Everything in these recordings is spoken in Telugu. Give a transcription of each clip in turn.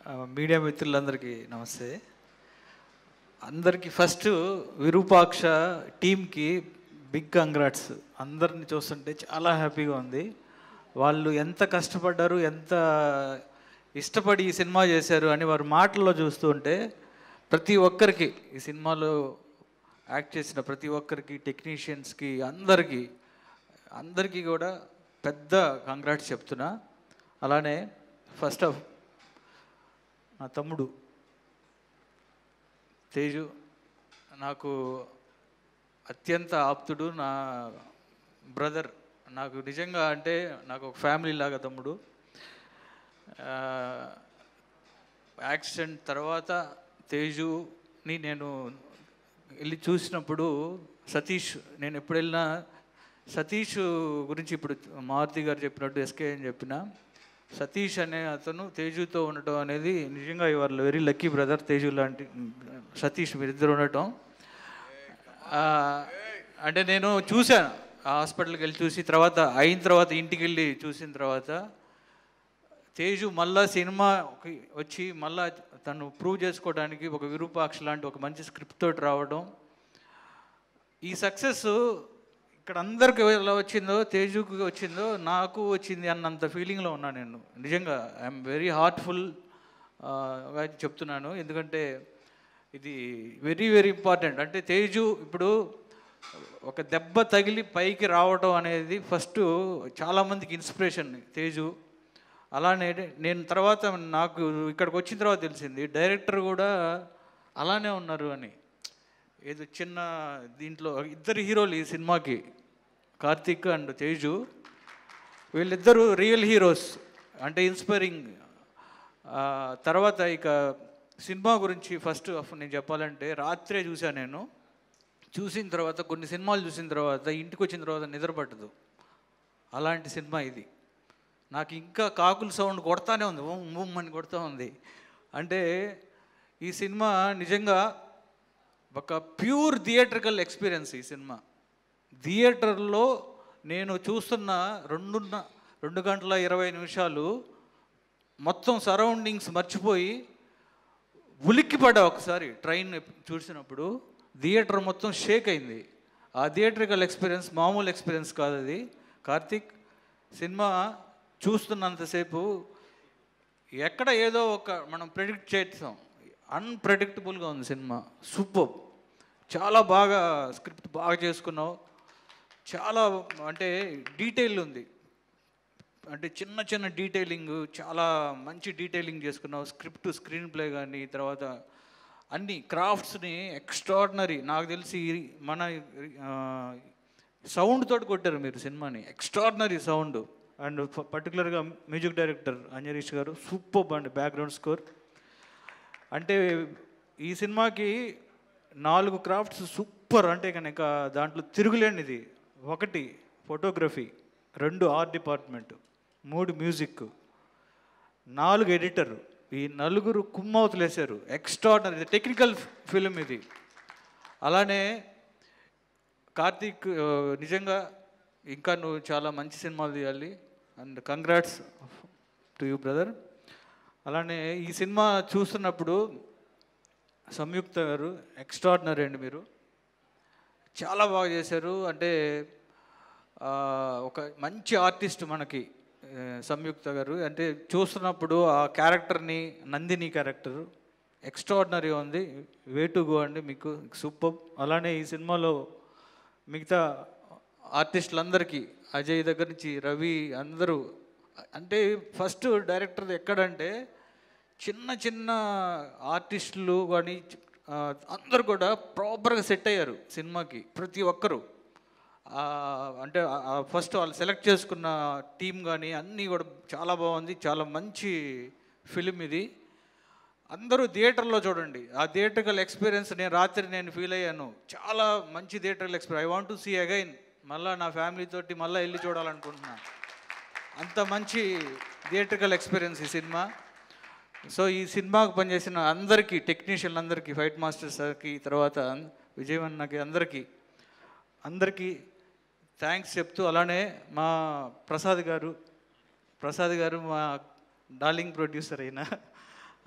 ఆ, మీడియా మిత్రులందరికీ నమస్తే అందరికీ ఫస్ట్ విరూపాక్ష టీంకి బిగ్ కంగ్రాట్స్ అందరిని చూస్తుంటే చాలా హ్యాపీగా ఉంది వాళ్ళు ఎంత కష్టపడ్డారు ఎంత ఇష్టపడి ఈ సినిమా చేశారు అని వారి మాటల్లో చూస్తూ ఉంటే ప్రతి ఒక్కరికి ఈ సినిమాలో యాక్ట్ చేసిన ప్రతి ఒక్కరికి టెక్నీషియన్స్కి అందరికీ అందరికీ కూడా పెద్ద కంగ్రాట్స్ చెప్తున్నా అలానే ఫస్ట్ ఆఫ్ నా తమ్ముడు తేజు నాకు అత్యంత ఆప్తుడు నా బ్రదర్ నాకు నిజంగా అంటే నాకు ఒక ఫ్యామిలీ లాగా తమ్ముడు ఆ, యాక్సిడెంట్ తర్వాత తేజుని నేను వెళ్ళి చూసినప్పుడు సతీష్ నేను ఎప్పుడు వెళ్ళినా సతీష్ గురించి ఇప్పుడు మారుతి గారు చెప్పినట్టు ఎస్కే అని చెప్పిన సతీష్ అనే అతను తేజుతో ఉండటం అనేది నిజంగా ఇవాళ వెరీ లక్కీ బ్రదర్ తేజు లాంటి సతీష్ మీరిద్దరు ఉండటం ఆ, అంటే నేను చూశాను ఆ హాస్పిటల్కి వెళ్ళి చూసి తర్వాత అయిన తర్వాత ఇంటికి వెళ్ళి చూసిన తర్వాత తేజు మళ్ళా సినిమాకి వచ్చి మళ్ళా తను ప్రూవ్ చేసుకోవడానికి ఒక విరూపాక్ష లాంటి ఒక మంచి స్క్రిప్ట్ తోటి రావడం ఈ సక్సెస్ ఇక్కడ అందరికి ఎలా వచ్చిందో తేజుకి వచ్చిందో నాకు వచ్చింది అన్నంత ఫీలింగ్లో ఉన్నాను నేను నిజంగా ఐఎమ్ వెరీ హార్ట్ఫుల్ చెప్తున్నాను ఎందుకంటే ఇది వెరీ వెరీ ఇంపార్టెంట్ అంటే తేజు ఇప్పుడు ఒక దెబ్బ తగిలి పైకి రావడం అనేది ఫస్ట్ చాలామందికి ఇన్స్పిరేషన్ తేజు అలానే నేను తర్వాత నాకు ఇక్కడికి వచ్చిన తర్వాత తెలిసింది డైరెక్టర్ కూడా అలానే ఉన్నారు అని ఏదో చిన్న దీంట్లో ఇద్దరు హీరోలు ఈ సినిమాకి కార్తిక్ అండ్ తేజు వీళ్ళిద్దరూ రియల్ హీరోస్ అంటే ఇన్స్పైరింగ్ ఆ, తర్వాత ఇక సినిమా గురించి ఫస్ట్ ఆఫ్ నేను చెప్పాలంటే రాత్రే చూశాను నేను చూసిన తర్వాత కొన్ని సినిమాలు చూసిన తర్వాత ఇంటికి వచ్చిన తర్వాత నిద్ర పట్టదు అలాంటి సినిమా ఇది నాకు ఇంకా కాకుల సౌండ్ కొడతానే ఉంది ఓం ఓం అని కొడతా ఉంది అంటే ఈ సినిమా నిజంగా ఒక ప్యూర్ థియేట్రికల్ ఎక్స్పీరియన్స్ ఈ సినిమా థియేటర్లో నేను చూస్తున్న రెండున్న రెండు గంటల ఇరవై నిమిషాలు మొత్తం సరౌండింగ్స్ మర్చిపోయి ఉలిక్కిపడ్డా ఒకసారి ట్రైన్ చూసినప్పుడు థియేటర్ మొత్తం షేక్ అయింది ఆ థియేట్రికల్ ఎక్స్పీరియన్స్ మామూలు ఎక్స్పీరియన్స్ కాదు అది కార్తిక్ సినిమా చూస్తున్నంతసేపు ఎక్కడ ఏదో ఒక మనం ప్రెడిక్ట్ చేస్తాం అన్ప్రెడిక్టబుల్గా ఉంది సినిమా సూపర్ చాలా బాగా స్క్రిప్ట్ బాగా చేసుకున్నావు చాలా అంటే డీటెయిల్ ఉంది అంటే చిన్న చిన్న డీటెయిలింగ్ చాలా మంచి డీటెయిలింగ్ చేసుకున్నావు స్క్రిప్ట్ స్క్రీన్ ప్లే కానీ తర్వాత అన్ని క్రాఫ్ట్స్ని ఎక్స్ట్రాడినరీ నాకు తెలిసి మన సౌండ్ తోటి కొట్టారు మీరు సినిమాని ఎక్స్ట్రాడినరీ సౌండ్ అండ్ పర్టికులర్గా music director Ajaneesh garu super అండి బ్యాక్గ్రౌండ్ స్కోర్ అంటే ఈ సినిమాకి నాలుగు క్రాఫ్ట్స్ సూపర్ అంటే కనుక దాంట్లో తిరుగులేనిది ఒకటి ఫోటోగ్రఫీ రెండు ఆర్ట్ డిపార్ట్మెంట్ మూడు మ్యూజిక్ నాలుగు ఎడిటర్ ఈ నలుగురు కుమ్మవుతులేశారు ఎక్స్ట్రాడినరీ టెక్నికల్ ఫిలిం ఇది అలానే కార్తీక్ ఆ, నిజంగా ఇంకా నువ్వు చాలా మంచి సినిమాలు తీయాలి and congrats to you brother అలానే ఈ సినిమా చూస్తున్నప్పుడు సంయుక్త గారు ఎక్స్ట్రాడినరీ అండి మీరు చాలా బాగా చేశారు అంటే ఆ, ఒక మంచి ఆర్టిస్ట్ మనకి ఆ, సంయుక్త గారు అంటే చూస్తున్నప్పుడు ఆ క్యారెక్టర్ని నందిని క్యారెక్టర్ ఎక్స్ట్రాడినరీ ఉంది వే టు గో అండి మీకు సూపర్ అలానే ఈ సినిమాలో మిగతా ఆర్టిస్టులందరికీ అజయ్ దగ్గర నుంచి రవి అందరూ అంటే ఫస్ట్ డైరెక్టర్ ఎక్కడంటే చిన్న చిన్న ఆర్టిస్టులు కానీ ఆ, అందరూ కూడా ప్రాపర్గా సెట్ అయ్యారు సినిమాకి ప్రతి ఒక్కరు ఆ, అంటే ఫస్ట్ వాళ్ళు సెలెక్ట్ చేసుకున్న టీం కానీ అన్నీ కూడా చాలా బాగుంది చాలా మంచి ఫిలిం ఇది అందరూ థియేటర్లో చూడండి ఆ థియేటర్కల్ ఎక్స్పీరియన్స్ నేను రాత్రి నేను ఫీల్ అయ్యాను చాలా మంచి theatrical experience I want to see again మళ్ళీ నా ఫ్యామిలీ తోటి మళ్ళీ వెళ్ళి చూడాలనుకుంటున్నాను అంత మంచి థియేటర్కల్ ఎక్స్పీరియన్స్ ఈ సినిమా సో ఈ సినిమాకు పనిచేసిన అందరికీ టెక్నీషియన్ అందరికీ ఫైట్ మాస్టర్ సార్కి తర్వాత విజయవన్నకి అందరికీ అందరికీ థ్యాంక్స్ చెప్తూ అలానే మా ప్రసాద్ గారు ప్రసాద్ గారు మా డార్లింగ్ ప్రొడ్యూసర్ అయిన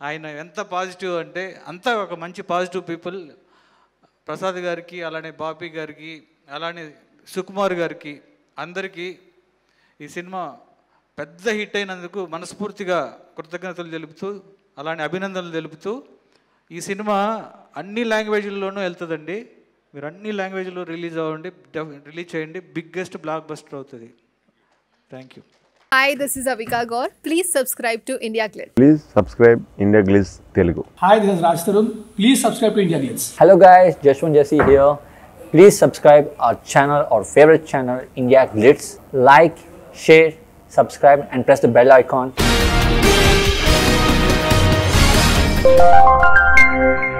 ఆయన ఎంత పాజిటివ్ అంటే అంత ఒక మంచి పాజిటివ్ పీపుల్ ప్రసాద్ గారికి అలానే బాపీ గారికి అలానే సుకుమార్ గారికి అందరికీ ఈ సినిమా పెద్ద హిట్ అయినందుకు మనస్ఫూర్తిగా కృతజ్ఞతలు తెలుపుతూ అలానే అభినందనలు తెలుపుతూ ఈ సినిమా అన్ని లాంగ్వేజ్ల్లోనూ వెళ్తుందండి మీరు అన్ని లాంగ్వేజ్లో రిలీజ్ అవ్వండి రిలీజ్ చేయండి బిగ్గెస్ట్ బ్లాక్ బస్టర్ అవుతుంది thank you Hi, this is Avika Gaur. Please subscribe to India Glitz. Please subscribe India Glitz Telugu Hi, this is Raj Tarun. Please subscribe to India Glitz. Hello guys, Jashwant Jesse here. Please subscribe our channel, our favorite channel, India Glitz. Like, share, subscribe and press the bell icon.